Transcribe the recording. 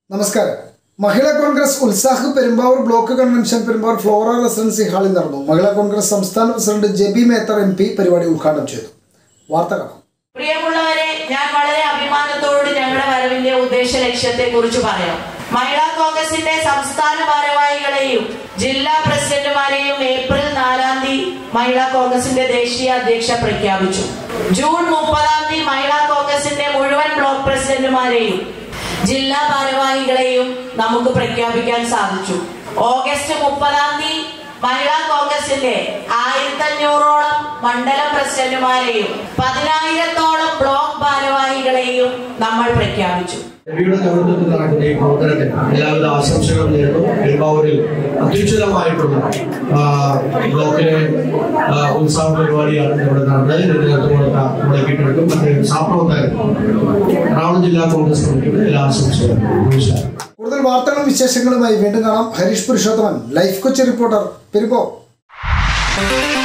നമസ്കാരം Mahila Congress Utsah Perumbavoor block convention Perumbavoor Flora Residency ഹാളിൽ നടന്നു മഹിളാ കോൺഗ്രസ് സംസ്ഥാന president Jebi Mather M P പരിപാടി ഉദ്ഘാടനം ചെയ്തു വാർത്ത കാണാം പ്രിയമുള്ളവരെ ഞാൻ വളരെ അഭിമാനത്തോട് ഞങ്ങളുടെ വരവിന്റെ ഉദ്ദേശ ലക്ഷ്യത്തെ കുറിച്ച് പറയാം മഹിളാ കോൺഗ്രസിന്റെ സംസ്ഥാന ഭാരവാഹികളെയും ജില്ലാ പ്രസിഡന്റുമാരെയും ഏപ്രിൽ നാലാം തീയതി മഹിളാ കോൺഗ്രസിന്റെ ദേശീയ അധ്യക്ഷ പ്രഖ്യാപിച്ചു ജൂൺ മുപ്പതാം തീയതി മഹിളാ കോൺഗ്രസിന്റെ മുഴുവൻ ബ്ലോക്ക് പ്രസിഡന്റുമാരെയും ജില്ലാ ഭാരവാഹികളെയും നമുക്ക് പ്രഖ്യാപിക്കാൻ സാധിച്ചു ഓഗസ്റ്റ് മുപ്പതാം തീയതി മഹിളാ കോൺഗ്രസിന്റെ ആയിരത്തി അഞ്ഞൂറോളം മണ്ഡലം പ്രസിഡന്റുമാരെയും പതിനായിരത്തോളം ബ്ലോക്ക് ഭാരവാഹികളെയും നമ്മൾ പ്രഖ്യാപിച്ചു രവിയുടെ നേതൃത്വത്തിൽ നടക്കുന്ന ഈ പ്രവർത്തനത്തിന് എല്ലാവിധ ആശംസകളും നേരുന്നു പെരുമ്പാവൂരിൽ അത്യുജ്വലമായിട്ടുള്ള ആ, ബ്ലോക്കിലെ ആ, ഉത്സവ പരിപാടിയാണ് ഇവിടെ നടന്നത് ഇതിന് നേതൃത്വം കൊടുത്ത നമ്മുടെ കീഴ്പ്പെടുക്കും മറ്റ് സഹപ്രവർത്തകർ എറണാകുളം ജില്ലാ കോൺഗ്രസ് കമ്മിറ്റിയുടെ എല്ലാ ആശംസകളും നമസ്കാരം കൂടുതൽ വാർത്തകളും വിശേഷങ്ങളുമായി വീണ്ടും കാണാം ഹരീഷ് പുരുഷോത്തമൻ ലൈഫ് കൊച്ചി റിപ്പോർട്ടർ പെരുമ്പോ